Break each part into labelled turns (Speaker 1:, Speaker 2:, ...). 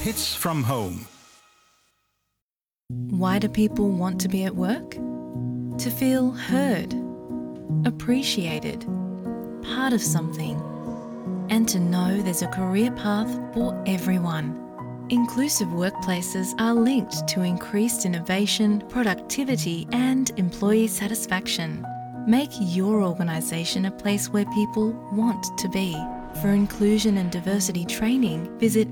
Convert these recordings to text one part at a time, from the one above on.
Speaker 1: hits from home.
Speaker 2: Why do people want to be at work? To feel heard, appreciated, part of something, and to know there's a career path for everyone. Inclusive workplaces are linked to increased innovation, productivity, and employee satisfaction. Make your organisation a place where people want to be. For inclusion and diversity training, visit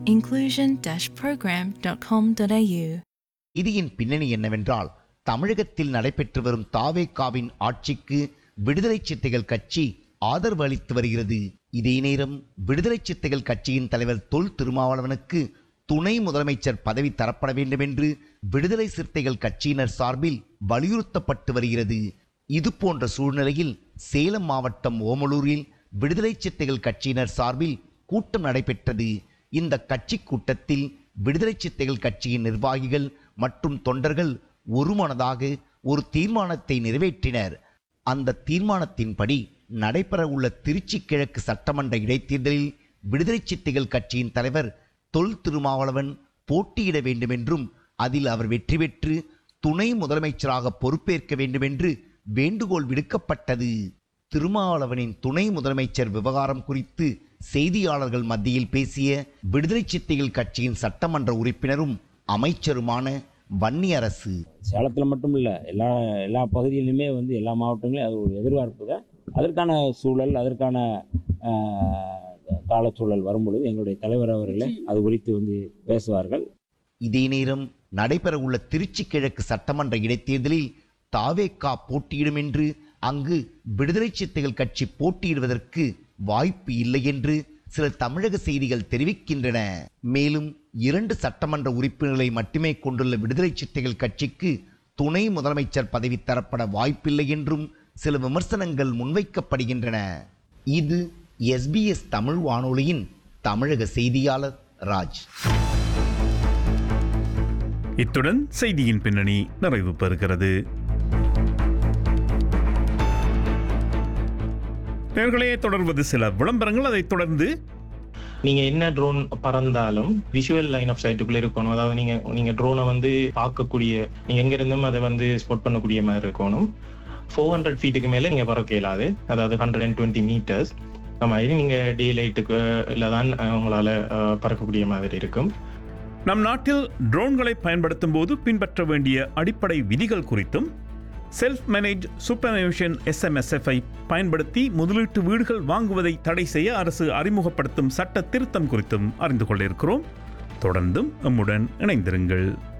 Speaker 2: inclusion-program.com.au.
Speaker 3: இதியின் பின்னணி என்னவென்றால் தமிழகத்தில் நடைபெற்று வரும் தாவேகாவின் ஆட்சிக்கு விடுதலை சித்தைகள் கட்சி ஆதரவு அளித்து வருகிறது இதே நேரம் விடுதலை சித்தைகள் கட்சியின் தலைவர் தொல் திருமாவளவனுக்கு துணை முதலமைச்சர் பதவி தரப்பட வேண்டும் என்று விடுதலை சிறுத்தைகள் கட்சியினர் சார்பில் வலியுறுத்தப்பட்டு வருகிறது இது போன்ற சூழ்நிலையில் சேலம் மாவட்டம் ஓமலூரில் விடுதலை சித்தைகள் கட்சியினர் சார்பில் கூட்டம் நடைபெற்றது இந்த கட்சி கூட்டத்தில் விடுதலை சித்தைகள் கட்சியின் நிர்வாகிகள் மற்றும் தொண்டர்கள் ஒருமனதாக ஒரு தீர்மானத்தை நிறைவேற்றினர் அந்த தீர்மானத்தின்படி நடைபெறவுள்ள திருச்சி கிழக்கு சட்டமன்ற இடைத்தேர்தலில் விடுதலை சித்தைகள் கட்சியின் தலைவர் தொல் திருமாவளவன் போட்டியிட வேண்டுமென்றும் அதில் அவர் வெற்றி பெற்று துணை முதலமைச்சராக பொறுப்பேற்க வேண்டுமென்று வேண்டுகோள் விடுக்கப்பட்டது திருமாவளவனின் துணை முதலமைச்சர் விவகாரம் குறித்து செய்தியாளர்கள் மத்தியில் பேசிய விடுதலை சித்தைகள் கட்சியின் சட்டமன்ற உறுப்பினரும் அமைச்சருமான வன்னியரசு
Speaker 4: சேலத்தில் மட்டும் இல்லை எல்லா எல்லா பகுதியிலுமே வந்து எல்லா மாவட்டங்களையும் அது ஒரு எதிர்பார்ப்பு தான் அதற்கான சூழல் அதற்கான ஆஹ், காலச்சூழல் வரும்பொழுது எங்களுடைய தலைவர் அவர்களே அது குறித்து வந்து பேசுவார்கள்
Speaker 3: இதே நேரம் நடைபெறவுள்ள திருச்சி கிழக்கு சட்டமன்ற இடைத்தேர்தலில் தாவேகா போட்டியிடும் என்று அங்கு விடுதலை சித்தைகள் கட்சி போட்டியிடுவதற்கு வாய்ப்பு இல்லை என்று சில தமிழக செய்திகள் தெரிவிக்கின்றன மேலும் இரண்டு சட்டமன்ற உறுப்பினர்களை மட்டுமே கொண்டுள்ள விடுதலை சித்தைகள் கட்சிக்கு துணை முதலமைச்சர் பதவி தரப்பட வாய்ப்பில்லை என்றும் சில விமர்சனங்கள் முன்வைக்கப்படுகின்றன இது எஸ்பிஎஸ் தமிழ் வானொலியின் தமிழக செய்தியாளர் ராஜ்
Speaker 5: இத்துடன் செய்தியின் பின்னணி நிறைவு பெறுகிறது நேர்களே தொடர்வது சில விளம்பரங்கள் அதைத் தொடர்ந்து
Speaker 6: நீங்க என்ன ட்ரோன் பறந்தாலும் விஷுவல் லைன் ஆஃப் சைட்டுக்குள்ள இருக்கணும் அதாவது நீங்க நீங்க ட்ரோனை வந்து பார்க்கக்கூடிய நீங்க எங்க இருந்தும் அதை வந்து ஸ்பாட் பண்ணக்கூடிய மாதிரி இருக்கணும் ஃபோர் ஹண்ட்ரட் ஃபீட்டுக்கு மேல நீங்க பறக்க இயலாது அதாவது ஹண்ட்ரட் அண்ட் டுவெண்ட்டி மீட்டர்ஸ் அந்த மாதிரி நீங்க டே லைட்டுக்கு தான் அஹ், உங்களால அஹ், பறக்கக்கூடிய மாதிரி இருக்கும்
Speaker 5: நம் நாட்டில் ட்ரோன்களை பயன்படுத்தும் போது பின்பற்ற வேண்டிய அடிப்படை விதிகள் குறித்தும் செல்ஃப் மேனேஜ் சூப்பர்னேஷன் எஸ்எம்எஸ்எஃப்ஐ பயன்படுத்தி முதலீட்டு வீடுகள் வாங்குவதை தடை செய்ய அரசு அறிமுகப்படுத்தும் சட்ட திருத்தம் குறித்தும் அறிந்து கொள்ள இருக்கிறோம் தொடர்ந்தும் நம்முடன் இணைந்திருங்கள்